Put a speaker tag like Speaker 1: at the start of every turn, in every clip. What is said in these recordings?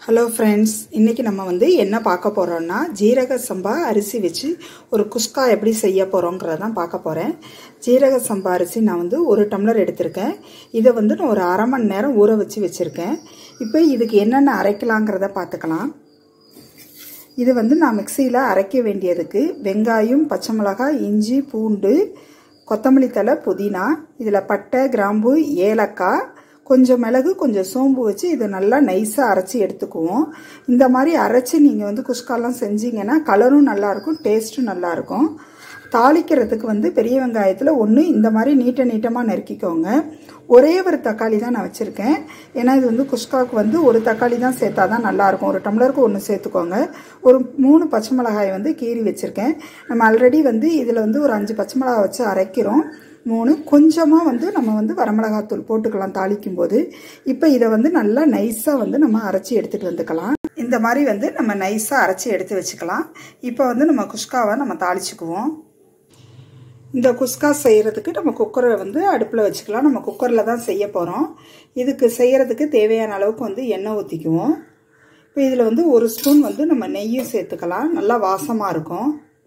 Speaker 1: hello friends இன்றைக்கி நம்ம வந்து என்ன பார்க்க போகிறோம்னா ஜீரக சம்பா அரிசி வச்சு ஒரு குஸ்கா எப்படி செய்ய போகிறோங்கிறத தான் பார்க்க போகிறேன் ஜீரக சம்பா அரிசி நான் வந்து ஒரு டம்ளர் எடுத்திருக்கேன் இதை வந்து நான் ஒரு அரை மணி நேரம் ஊற வச்சு வச்சுருக்கேன் இப்போ இதுக்கு என்னென்ன அரைக்கலாங்கிறத பார்த்துக்கலாம் இது வந்து நான் மிக்சியில் அரைக்க வேண்டியதுக்கு வெங்காயம் பச்சை மிளகாய் இஞ்சி பூண்டு கொத்தமல்லி தலை புதினா இதில் பட்டை கிராம்பு ஏலக்காய் கொஞ்சம் மிளகு கொஞ்சம் சோம்பு வச்சு இதை நல்லா நைஸாக அரைச்சி எடுத்துக்குவோம் இந்த மாதிரி அரைச்சி நீங்கள் வந்து குஸ்காலாம் செஞ்சீங்கன்னா கலரும் நல்லாயிருக்கும் டேஸ்ட்டும் நல்லாயிருக்கும் தாளிக்கிறதுக்கு வந்து பெரிய வெங்காயத்தில் ஒன்று இந்த மாதிரி நீட்ட நீட்டமாக நறுக்கிக்கோங்க ஒரே ஒரு தக்காளி தான் நான் வச்சுருக்கேன் ஏன்னா இது வந்து குஸ்காவுக்கு வந்து ஒரு தக்காளி தான் சேர்த்தா தான் நல்லாயிருக்கும் ஒரு டம்ளருக்கு ஒன்று சேர்த்துக்கோங்க ஒரு மூணு பச்சை மிளகாய் வந்து கீறி வச்சுருக்கேன் நம்ம ஆல்ரெடி வந்து இதில் வந்து ஒரு அஞ்சு பச்சை மிளகாய் வச்சு அரைக்கிறோம் மூணு கொஞ்சமாக வந்து நம்ம வந்து வரமிளகாத்தூள் போட்டுக்கலாம் தாளிக்கும் போது இப்போ இதை வந்து நல்லா நைஸாக வந்து நம்ம அரைச்சி எடுத்துகிட்டு வந்துக்கலாம் இந்த மாதிரி வந்து நம்ம நைஸாக அரைச்சி எடுத்து வச்சுக்கலாம் இப்போ வந்து நம்ம குஸ்காவை நம்ம தாளிச்சுக்குவோம் இந்த குஸ்கா செய்கிறதுக்கு நம்ம குக்கரை வந்து அடுப்பில் வச்சுக்கலாம் நம்ம குக்கரில் தான் செய்ய போகிறோம் இதுக்கு செய்கிறதுக்கு தேவையான அளவுக்கு வந்து எண்ணெய் ஊற்றிக்குவோம் இப்போ இதில் வந்து ஒரு ஸ்பூன் வந்து நம்ம நெய்யும் சேர்த்துக்கலாம் நல்லா வாசமாக இருக்கும்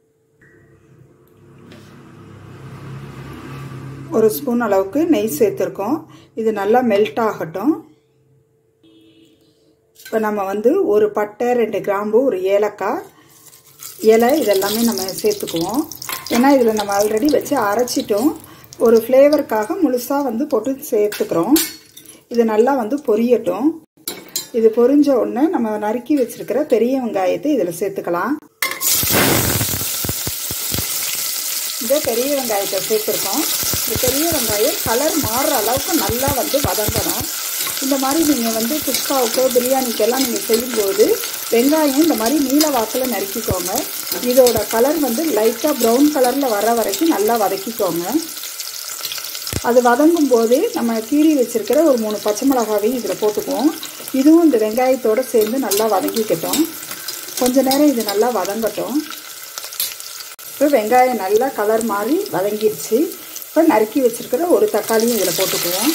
Speaker 1: ஒரு ஸ்பூன் அளவுக்கு நெய் சேர்த்துருக்கோம் இது நல்லா மெல்ட் ஆகட்டும் இப்போ நம்ம வந்து ஒரு பட்டை ரெண்டு கிராம்பு ஒரு ஏலக்காய் இலை இதெல்லாமே நம்ம சேர்த்துக்குவோம் ஏன்னா இதில் நம்ம ஆல்ரெடி வச்சு அரைச்சிட்டோம் ஒரு ஃப்ளேவருக்காக முழுசாக வந்து போட்டு சேர்த்துக்கிறோம் இது நல்லா வந்து பொரியட்டும் இது பொரிஞ்ச உடனே நம்ம நறுக்கி வச்சிருக்கிற பெரிய வெங்காயத்தை இதில் சேர்த்துக்கலாம் இந்த பெரிய வெங்காயத்தை சேர்த்துருக்கோம் இந்த பெரிய வெங்காயம் கலர் மாறுற அளவுக்கு நல்லா வந்து வதங்கணும் இந்த மாதிரி நீங்கள் வந்து குஸ்காவுக்கோ பிரியாணிக்கெல்லாம் நீங்கள் செய்யும்போது வெங்காயம் இந்த மாதிரி நீல வாக்கில் நறுக்கிக்கோங்க இதோட கலர் வந்து லைட்டாக ப்ரௌன் கலரில் வர வரைக்கும் நல்லா வதக்கிக்கோங்க அது வதங்கும் போது நம்ம கீறி வச்சுருக்கிற ஒரு மூணு பச்சை மிளகாவையும் இதில் போட்டுக்குவோம் இதுவும் இந்த வெங்காயத்தோடு சேர்ந்து நல்லா வதங்கிக்கட்டும் கொஞ்ச நேரம் இது நல்லா வதங்கட்டும் இப்போ வெங்காயம் நல்லா கலர் மாறி வதங்கிடுச்சு இப்போ நறுக்கி வச்சுருக்கிற ஒரு தக்காளியும் இதில் போட்டுக்குவோம்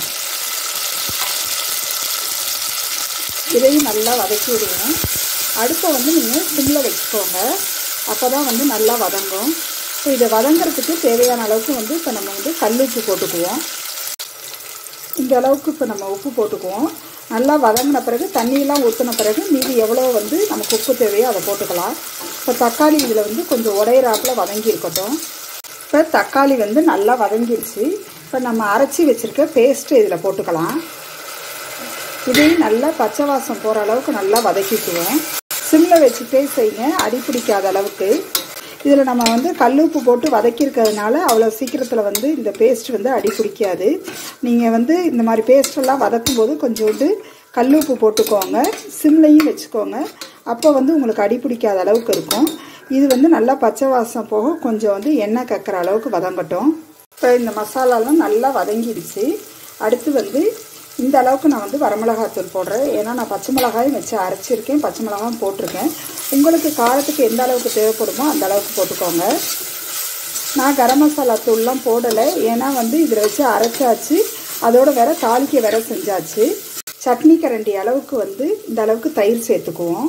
Speaker 1: இதையும் நல்லா வதக்கி விடுவோம் அடுப்பை வந்து நீங்கள் சிம்மில் வச்சுக்கோங்க அப்போ தான் வந்து நல்லா வதங்கும் இப்போ இதை வதங்கிறதுக்கு தேவையான அளவுக்கு வந்து இப்போ நம்ம வந்து கல் உப்பு போட்டுக்குவோம் இந்த அளவுக்கு இப்போ நம்ம உப்பு போட்டுக்குவோம் நல்லா வதங்கின பிறகு தண்ணியெல்லாம் ஊற்றின பிறகு மீதி எவ்வளோ வந்து நமக்கு உப்பு தேவையோ அதை போட்டுக்கலாம் இப்போ தக்காளி இதில் வந்து கொஞ்சம் உடையிறாப்பில் வதங்கி இருக்கட்டும் இப்போ தக்காளி வந்து நல்லா வதங்கிடுச்சு இப்போ நம்ம அரைச்சி வச்சுருக்க பேஸ்ட்டு இதில் போட்டுக்கலாம் இதையும் நல்லா பச்சை வாசம் போகிற அளவுக்கு நல்லா வதக்கிக்குவோம் சிம்மில் வச்சுட்டே செய்யுங்க அடி பிடிக்காத அளவுக்கு இதில் நம்ம வந்து கல்லுப்பு போட்டு வதக்கியிருக்கிறதுனால அவ்வளோ சீக்கிரத்தில் வந்து இந்த பேஸ்ட் வந்து அடி பிடிக்காது நீங்கள் வந்து இந்த மாதிரி பேஸ்டெல்லாம் வதக்கும் போது கொஞ்சோண்டு கல்லுப்பு போட்டுக்கோங்க சிம்லையும் வச்சுக்கோங்க அப்போ வந்து உங்களுக்கு அடி பிடிக்காத அளவுக்கு இருக்கும் இது வந்து நல்லா பச்சை வாசம் போக கொஞ்சம் வந்து எண்ணெய் கக்கிற அளவுக்கு வதங்கட்டும் இப்போ இந்த மசாலாலாம் நல்லா வதங்கிடுச்சு அடுத்து வந்து இந்த அளவுக்கு நான் வந்து வரமிளகாத்தூள் போடுறேன் ஏன்னா நான் பச்சை மிளகாயும் வச்சு அரைச்சிருக்கேன் பச்சை மிளகாயும் போட்டிருக்கேன் உங்களுக்கு காரத்துக்கு எந்த அளவுக்கு தேவைப்படுமோ அந்த அளவுக்கு போட்டுக்கோங்க நான் கரம் மசாலா தூள்லாம் போடலை ஏன்னா வந்து இதில் வச்சு அரைச்சாச்சு அதோட வேற தாளிக்க வேற செஞ்சாச்சு சட்னி கரண்டி அளவுக்கு வந்து இந்த அளவுக்கு தயிர் சேர்த்துக்குவோம்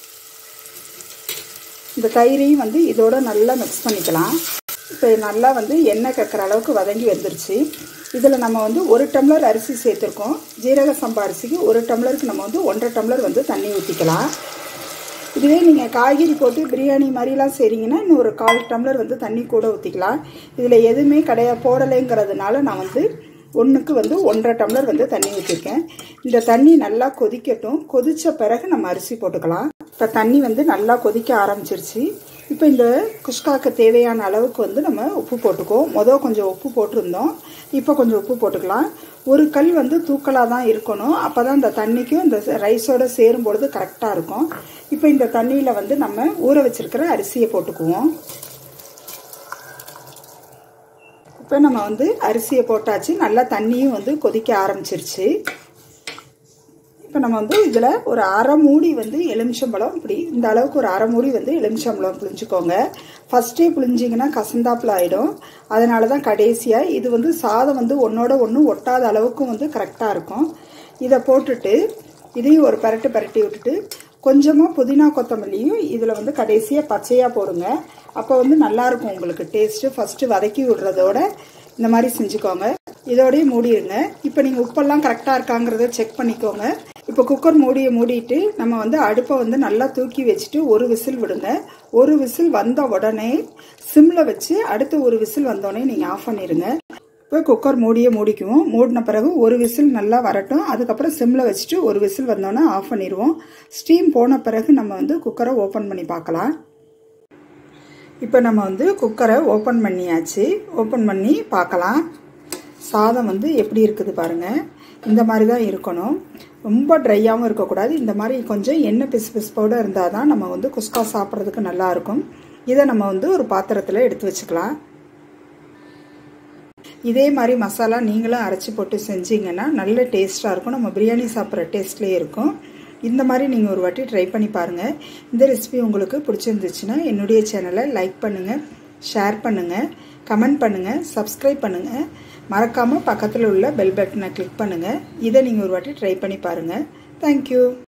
Speaker 1: இந்த தயிரையும் வந்து இதோட நல்லா மிக்ஸ் பண்ணிக்கலாம் இப்போ நல்லா வந்து எண்ணெய் கக்கிற அளவுக்கு வதங்கி வந்துருச்சு இதில் நம்ம வந்து ஒரு டம்ளர் அரிசி சேர்த்துருக்கோம் ஜீரக சம்பா அரிசிக்கு ஒரு டம்ளருக்கு நம்ம வந்து ஒன்றரை டம்ளர் வந்து தண்ணி ஊற்றிக்கலாம் இதுவே நீங்கள் காய்கறி போட்டு பிரியாணி மாதிரிலாம் செய்கிறீங்கன்னா இன்னும் ஒரு கால் டம்ளர் வந்து தண்ணி கூட ஊற்றிக்கலாம் இதில் எதுவுமே கிடையாது போடலைங்கிறதுனால நான் வந்து ஒன்றுக்கு வந்து ஒன்றரை டம்ளர் வந்து தண்ணி ஊற்றிருக்கேன் இந்த தண்ணி நல்லா கொதிக்கட்டும் கொதித்த பிறகு நம்ம அரிசி போட்டுக்கலாம் இப்போ தண்ணி வந்து நல்லா கொதிக்க ஆரம்பிச்சிருச்சு இப்போ இந்த குஷ்காக்கு தேவையான அளவுக்கு வந்து நம்ம உப்பு போட்டுக்குவோம் மொதல் கொஞ்சம் உப்பு போட்டிருந்தோம் இப்போ கொஞ்சம் உப்பு போட்டுக்கலாம் ஒரு கல் வந்து தூக்கலாக தான் இருக்கணும் அப்போ தான் இந்த தண்ணிக்கும் இந்த ரைஸோடு சேரும் பொழுது கரெக்டாக இருக்கும் இப்போ இந்த தண்ணியில் வந்து நம்ம ஊற வச்சிருக்கிற அரிசியை போட்டுக்குவோம் இப்போ நம்ம வந்து அரிசியை போட்டாச்சு நல்லா தண்ணியும் வந்து கொதிக்க ஆரம்பிச்சிருச்சு இப்போ நம்ம வந்து இதில் ஒரு அரை மூடி வந்து எலுமிச்சம்பழம் இப்படி இந்த அளவுக்கு ஒரு அரை மூடி வந்து எலுமிச்சம்பழம் புளிஞ்சுக்கோங்க ஃபஸ்ட்டே புளிஞ்சிங்கன்னா கசந்தாப்பில் ஆகிடும் அதனால தான் கடைசியாக இது வந்து சாதம் வந்து ஒன்றோட ஒன்று ஒட்டாத அளவுக்கு வந்து கரெக்டாக இருக்கும் இதை போட்டுட்டு இதையும் ஒரு பரட்டு பரட்டி விட்டுட்டு கொஞ்சமாக புதினா கொத்தமல்லியும் இதில் வந்து கடைசியாக பச்சையாக போடுங்க அப்போ வந்து நல்லாயிருக்கும் உங்களுக்கு டேஸ்ட்டு ஃபஸ்ட்டு வதக்கி விடுறதோட இந்த மாதிரி செஞ்சுக்கோங்க இதோடய மூடிடுங்க இப்போ நீங்கள் உப்பெல்லாம் கரெக்டாக இருக்காங்கிறத செக் பண்ணிக்கோங்க இப்போ குக்கர் மூடியை மூடிட்டு நம்ம வந்து அடுப்பை வந்து நல்லா தூக்கி வச்சுட்டு ஒரு விசில் விடுங்க ஒரு விசில் வந்த உடனே சிம்மில் வச்சு அடுத்து ஒரு விசில் வந்தோடனே நீங்கள் ஆஃப் பண்ணிடுங்க இப்போ குக்கர் மூடியை மூடிக்குவோம் மூடின பிறகு ஒரு விசில் நல்லா வரட்டும் அதுக்கப்புறம் சிம்மில் வச்சுட்டு ஒரு விசில் வந்தோன்னே ஆஃப் பண்ணிடுவோம் ஸ்டீம் போன பிறகு நம்ம வந்து குக்கரை ஓப்பன் பண்ணி பார்க்கலாம் இப்போ நம்ம வந்து குக்கரை ஓப்பன் பண்ணியாச்சு ஓப்பன் பண்ணி பார்க்கலாம் சாதம் வந்து எப்படி இருக்குது பாருங்கள் இந்த மாதிரி தான் இருக்கணும் ரொம்ப ட்ரையாகவும் இருக்கக்கூடாது இந்த மாதிரி கொஞ்சம் எண்ணெய் பிசு பிசுப்போடு இருந்தால் தான் நம்ம வந்து குஸ்கா சாப்பிட்றதுக்கு நல்லாயிருக்கும் இதை நம்ம வந்து ஒரு பாத்திரத்தில் எடுத்து வச்சுக்கலாம் இதே மாதிரி மசாலா நீங்களும் அரைச்சி போட்டு செஞ்சீங்கன்னா நல்ல டேஸ்ட்டாக இருக்கும் நம்ம பிரியாணி சாப்பிட்ற டேஸ்ட்லேயே இருக்கும் இந்த மாதிரி நீங்கள் ஒரு வாட்டி ட்ரை பண்ணி பாருங்கள் இந்த ரெசிபி உங்களுக்கு பிடிச்சிருந்துச்சுன்னா என்னுடைய சேனலை லைக் பண்ணுங்கள் ஷேர் பண்ணுங்கள் கமெண்ட் பண்ணுங்கள் சப்ஸ்கிரைப் பண்ணுங்கள் மறக்காமல் பக்கத்தில் உள்ள பெல் பட்டனை கிளிக் பண்ணுங்கள் இதை நீங்கள் ஒரு வாட்டி ட்ரை பண்ணி பாருங்கள் தேங்க்யூ